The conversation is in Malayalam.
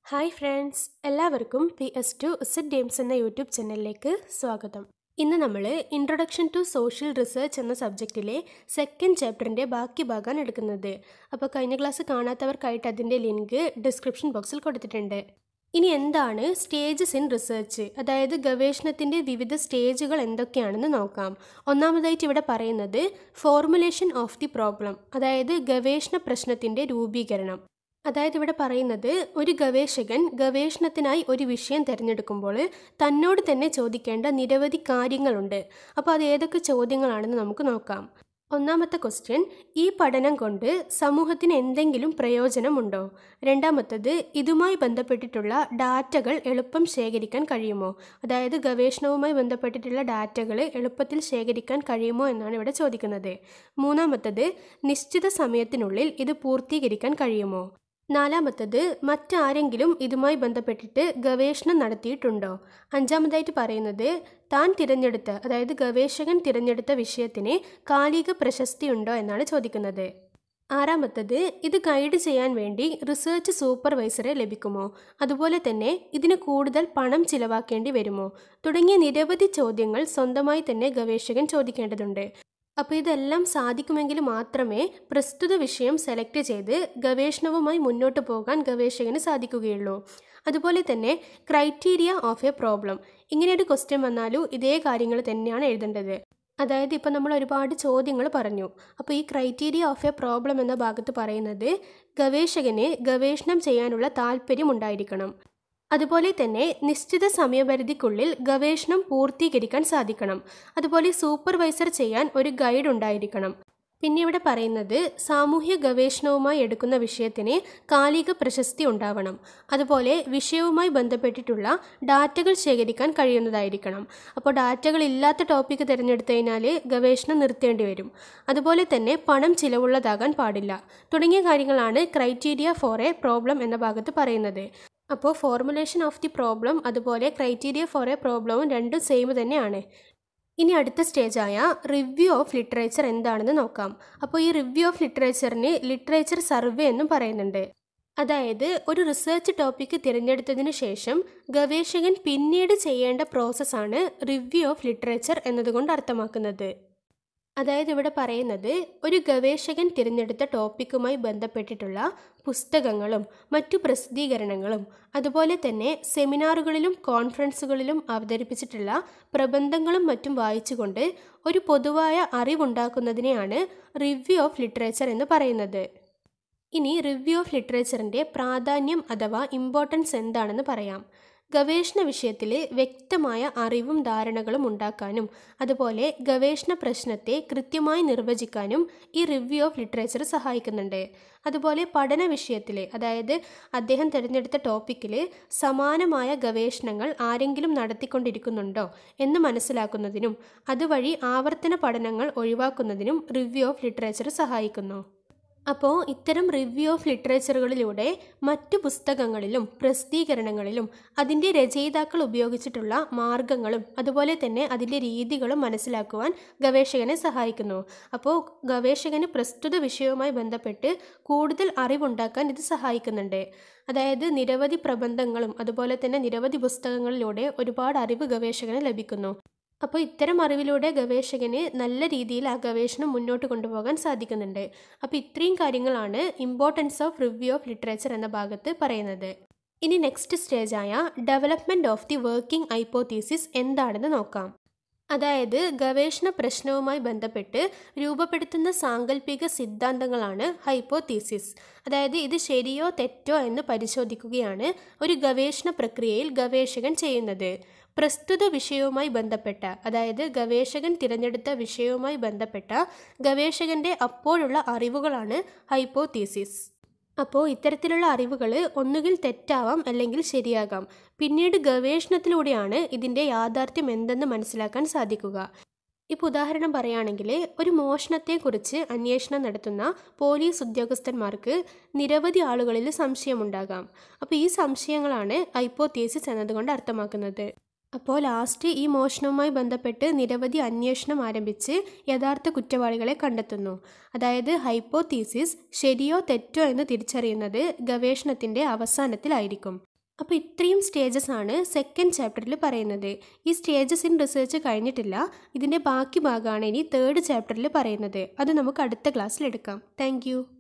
ഹായ് ഫ്രണ്ട്സ് എല്ലാവർക്കും P S to Z games എന്ന യൂട്യൂബ് ചാനലിലേക്ക് സ്വാഗതം ഇന്ന് നമ്മൾ ഇൻട്രൊഡക്ഷൻ ടു സോഷ്യൽ റിസർച്ച് എന്ന സബ്ജക്റ്റിലെ സെക്കൻഡ് ചാപ്റ്ററിൻ്റെ ബാക്കി ഭാഗമാണ് എടുക്കുന്നത് അപ്പോൾ കഴിഞ്ഞ ക്ലാസ് കാണാത്തവർക്കായിട്ട് അതിൻ്റെ ലിങ്ക് ഡിസ്ക്രിപ്ഷൻ ബോക്സിൽ കൊടുത്തിട്ടുണ്ട് ഇനി എന്താണ് സ്റ്റേജസ് ഇൻ റിസർച്ച് അതായത് ഗവേഷണത്തിൻ്റെ വിവിധ സ്റ്റേജുകൾ എന്തൊക്കെയാണെന്ന് നോക്കാം ഒന്നാമതായിട്ട് ഇവിടെ പറയുന്നത് ഫോർമുലേഷൻ ഓഫ് ദി പ്രോബ്ലം അതായത് ഗവേഷണ പ്രശ്നത്തിൻ്റെ രൂപീകരണം അതായത് ഇവിടെ പറയുന്നത് ഒരു ഗവേഷകൻ ഗവേഷണത്തിനായി ഒരു വിഷയം തിരഞ്ഞെടുക്കുമ്പോൾ തന്നോട് തന്നെ ചോദിക്കേണ്ട നിരവധി കാര്യങ്ങളുണ്ട് അപ്പോൾ അത് ഏതൊക്കെ ചോദ്യങ്ങളാണെന്ന് നമുക്ക് നോക്കാം ഒന്നാമത്തെ ക്വസ്റ്റ്യൻ ഈ പഠനം കൊണ്ട് സമൂഹത്തിന് എന്തെങ്കിലും പ്രയോജനമുണ്ടോ രണ്ടാമത്തത് ഇതുമായി ബന്ധപ്പെട്ടിട്ടുള്ള ഡാറ്റകൾ എളുപ്പം ശേഖരിക്കാൻ കഴിയുമോ അതായത് ഗവേഷണവുമായി ബന്ധപ്പെട്ടിട്ടുള്ള ഡാറ്റകൾ എളുപ്പത്തിൽ ശേഖരിക്കാൻ കഴിയുമോ എന്നാണ് ഇവിടെ ചോദിക്കുന്നത് മൂന്നാമത്തത് നിശ്ചിത സമയത്തിനുള്ളിൽ ഇത് പൂർത്തീകരിക്കാൻ കഴിയുമോ നാലാമത്തത് മറ്റാരെങ്കിലും ഇതുമായി ബന്ധപ്പെട്ടിട്ട് ഗവേഷണം നടത്തിയിട്ടുണ്ടോ അഞ്ചാമതായിട്ട് പറയുന്നത് താൻ തിരഞ്ഞെടുത്ത അതായത് ഗവേഷകൻ തിരഞ്ഞെടുത്ത വിഷയത്തിന് കാലിക പ്രശസ്തിയുണ്ടോ എന്നാണ് ചോദിക്കുന്നത് ആറാമത്തത് ഇത് ഗൈഡ് ചെയ്യാൻ വേണ്ടി റിസർച്ച് സൂപ്പർവൈസറെ ലഭിക്കുമോ അതുപോലെ തന്നെ ഇതിന് കൂടുതൽ പണം ചിലവാക്കേണ്ടി വരുമോ തുടങ്ങിയ നിരവധി ചോദ്യങ്ങൾ സ്വന്തമായി തന്നെ ഗവേഷകൻ ചോദിക്കേണ്ടതുണ്ട് അപ്പോൾ ഇതെല്ലാം സാധിക്കുമെങ്കിൽ മാത്രമേ പ്രസ്തുത വിഷയം സെലക്ട് ചെയ്ത് ഗവേഷണവുമായി മുന്നോട്ട് പോകാൻ ഗവേഷകന് സാധിക്കുകയുള്ളൂ അതുപോലെ തന്നെ ക്രൈറ്റീരിയ ഓഫ് എ പ്രോബ്ലം ഇങ്ങനെയൊരു ക്വസ്റ്റ്യൻ വന്നാലും ഇതേ കാര്യങ്ങൾ തന്നെയാണ് എഴുതേണ്ടത് അതായത് ഇപ്പോൾ നമ്മൾ ഒരുപാട് ചോദ്യങ്ങൾ പറഞ്ഞു അപ്പോൾ ഈ ക്രൈറ്റീരിയ ഓഫ് എ പ്രോബ്ലം എന്ന ഭാഗത്ത് പറയുന്നത് ഗവേഷകന് ഗവേഷണം ചെയ്യാനുള്ള താല്പര്യം ഉണ്ടായിരിക്കണം അതുപോലെ തന്നെ നിശ്ചിത സമയപരിധിക്കുള്ളിൽ ഗവേഷണം പൂർത്തീകരിക്കാൻ സാധിക്കണം അതുപോലെ സൂപ്പർവൈസർ ചെയ്യാൻ ഒരു ഗൈഡ് ഉണ്ടായിരിക്കണം പിന്നെ ഇവിടെ പറയുന്നത് സാമൂഹ്യ ഗവേഷണവുമായി എടുക്കുന്ന വിഷയത്തിന് കാലിക പ്രശസ്തി ഉണ്ടാവണം അതുപോലെ വിഷയവുമായി ബന്ധപ്പെട്ടിട്ടുള്ള ഡാറ്റകൾ ശേഖരിക്കാൻ കഴിയുന്നതായിരിക്കണം അപ്പോൾ ഡാറ്റകൾ ഇല്ലാത്ത ടോപ്പിക്ക് തിരഞ്ഞെടുത്തു കഴിഞ്ഞാൽ ഗവേഷണം നിർത്തേണ്ടി വരും അതുപോലെ തന്നെ പണം ചിലവുള്ളതാകാൻ പാടില്ല തുടങ്ങിയ കാര്യങ്ങളാണ് ക്രൈറ്റീരിയ ഫോർ എ പ്രോബ്ലം എന്ന ഭാഗത്ത് പറയുന്നത് അപ്പോൾ ഫോർമുലേഷൻ ഓഫ് ദി പ്രോബ്ലം അതുപോലെ ക്രൈറ്റീരിയ ഫോർ എ പ്രോബ്ലവും രണ്ടും സെയിം തന്നെയാണ് ഇനി അടുത്ത സ്റ്റേജായ റിവ്യൂ ഓഫ് ലിറ്ററേച്ചർ എന്താണെന്ന് നോക്കാം അപ്പോൾ ഈ റിവ്യൂ ഓഫ് ലിറ്ററേച്ചറിന് ലിറ്ററേച്ചർ സർവേ എന്നും പറയുന്നുണ്ട് അതായത് ഒരു റിസർച്ച് ടോപ്പിക്ക് തിരഞ്ഞെടുത്തതിന് ശേഷം ഗവേഷകൻ പിന്നീട് ചെയ്യേണ്ട പ്രോസസ്സാണ് റിവ്യൂ ഓഫ് ലിറ്ററേച്ചർ എന്നതുകൊണ്ട് അർത്ഥമാക്കുന്നത് അതായത് ഇവിടെ പറയുന്നത് ഒരു ഗവേഷകൻ തിരഞ്ഞെടുത്ത ടോപ്പിക്കുമായി ബന്ധപ്പെട്ടിട്ടുള്ള പുസ്തകങ്ങളും മറ്റു പ്രസിദ്ധീകരണങ്ങളും അതുപോലെ തന്നെ സെമിനാറുകളിലും കോൺഫറൻസുകളിലും അവതരിപ്പിച്ചിട്ടുള്ള പ്രബന്ധങ്ങളും മറ്റും വായിച്ചുകൊണ്ട് ഒരു പൊതുവായ അറിവുണ്ടാക്കുന്നതിനെയാണ് റിവ്യൂ ഓഫ് ലിറ്ററേച്ചർ എന്ന് പറയുന്നത് ഇനി റിവ്യൂ ഓഫ് ലിറ്ററേച്ചറിൻ്റെ പ്രാധാന്യം അഥവാ ഇമ്പോർട്ടൻസ് എന്താണെന്ന് പറയാം ഗവേഷണ വിഷയത്തിൽ വ്യക്തമായ അറിവും ധാരണകളും ഉണ്ടാക്കാനും അതുപോലെ ഗവേഷണ പ്രശ്നത്തെ കൃത്യമായി നിർവചിക്കാനും ഈ റിവ്യൂ ഓഫ് ലിറ്ററേച്ചർ സഹായിക്കുന്നുണ്ട് അതുപോലെ പഠന വിഷയത്തിൽ അതായത് അദ്ദേഹം തിരഞ്ഞെടുത്ത ടോപ്പിക്കിൽ സമാനമായ ഗവേഷണങ്ങൾ ആരെങ്കിലും നടത്തിക്കൊണ്ടിരിക്കുന്നുണ്ടോ എന്ന് മനസ്സിലാക്കുന്നതിനും അതുവഴി ആവർത്തന പഠനങ്ങൾ ഒഴിവാക്കുന്നതിനും റിവ്യൂ ഓഫ് ലിറ്ററേച്ചർ സഹായിക്കുന്നു അപ്പോൾ ഇത്തരം റിവ്യൂ ഓഫ് ലിറ്ററേച്ചറുകളിലൂടെ മറ്റു പുസ്തകങ്ങളിലും പ്രസിദ്ധീകരണങ്ങളിലും അതിൻ്റെ രചയിതാക്കൾ ഉപയോഗിച്ചിട്ടുള്ള മാർഗങ്ങളും അതുപോലെ തന്നെ അതിൻ്റെ രീതികളും മനസ്സിലാക്കുവാൻ ഗവേഷകനെ സഹായിക്കുന്നു അപ്പോൾ ഗവേഷകന് പ്രസ്തുത വിഷയവുമായി ബന്ധപ്പെട്ട് കൂടുതൽ അറിവുണ്ടാക്കാൻ ഇത് സഹായിക്കുന്നുണ്ട് അതായത് നിരവധി പ്രബന്ധങ്ങളും അതുപോലെ തന്നെ നിരവധി പുസ്തകങ്ങളിലൂടെ ഒരുപാട് അറിവ് ഗവേഷകന് ലഭിക്കുന്നു അപ്പോൾ ഇത്തരം അറിവിലൂടെ ഗവേഷകന് നല്ല രീതിയിൽ ആ ഗവേഷണം മുന്നോട്ട് കൊണ്ടുപോകാൻ സാധിക്കുന്നുണ്ട് അപ്പോൾ ഇത്രയും കാര്യങ്ങളാണ് importance of review of literature എന്ന ഭാഗത്ത് പറയുന്നത് ഇനി നെക്സ്റ്റ് സ്റ്റേജായ development of the working hypothesis എന്താണെന്ന് നോക്കാം അതായത് ഗവേഷണ പ്രശ്നവുമായി ബന്ധപ്പെട്ട് രൂപപ്പെടുത്തുന്ന സാങ്കല്പിക സിദ്ധാന്തങ്ങളാണ് ഹൈപ്പോത്തീസിസ് അതായത് ഇത് ശരിയോ തെറ്റോ എന്ന് പരിശോധിക്കുകയാണ് ഒരു ഗവേഷണ പ്രക്രിയയിൽ ഗവേഷകൻ ചെയ്യുന്നത് പ്രസ്തുത വിഷയവുമായി ബന്ധപ്പെട്ട അതായത് ഗവേഷകൻ തിരഞ്ഞെടുത്ത വിഷയവുമായി ബന്ധപ്പെട്ട ഗവേഷകന്റെ അപ്പോഴുള്ള അറിവുകളാണ് ഹൈപ്പോത്തീസിസ് അപ്പോൾ ഇത്തരത്തിലുള്ള അറിവുകൾ ഒന്നുകിൽ തെറ്റാവാം അല്ലെങ്കിൽ ശരിയാകാം പിന്നീട് ഗവേഷണത്തിലൂടെയാണ് ഇതിൻ്റെ യാഥാർത്ഥ്യം എന്തെന്ന് മനസ്സിലാക്കാൻ സാധിക്കുക ഇപ്പോൾ ഉദാഹരണം പറയുകയാണെങ്കിൽ ഒരു മോഷണത്തെക്കുറിച്ച് അന്വേഷണം നടത്തുന്ന പോലീസ് ഉദ്യോഗസ്ഥന്മാർക്ക് നിരവധി ആളുകളിൽ സംശയമുണ്ടാകാം അപ്പോൾ ഈ സംശയങ്ങളാണ് ഹൈപ്പോത്തീസിസ് എന്നതുകൊണ്ട് അർത്ഥമാക്കുന്നത് അപ്പോൾ ലാസ്റ്റ് ഈ മോഷണവുമായി ബന്ധപ്പെട്ട് നിരവധി അന്വേഷണം ആരംഭിച്ച് യഥാർത്ഥ കുറ്റവാളികളെ കണ്ടെത്തുന്നു അതായത് ഹൈപ്പോത്തീസിസ് ശരിയോ തെറ്റോ എന്ന് തിരിച്ചറിയുന്നത് ഗവേഷണത്തിൻ്റെ അവസാനത്തിലായിരിക്കും അപ്പോൾ ഇത്രയും സ്റ്റേജസ് ആണ് സെക്കൻഡ് ചാപ്റ്ററിൽ പറയുന്നത് ഈ സ്റ്റേജസ് ഇൻ റിസർച്ച് കഴിഞ്ഞിട്ടില്ല ഇതിൻ്റെ ബാക്കി ഭാഗമാണ് ഇനി തേർഡ് ചാപ്റ്ററിൽ പറയുന്നത് അത് നമുക്ക് അടുത്ത ക്ലാസ്സിൽ എടുക്കാം താങ്ക്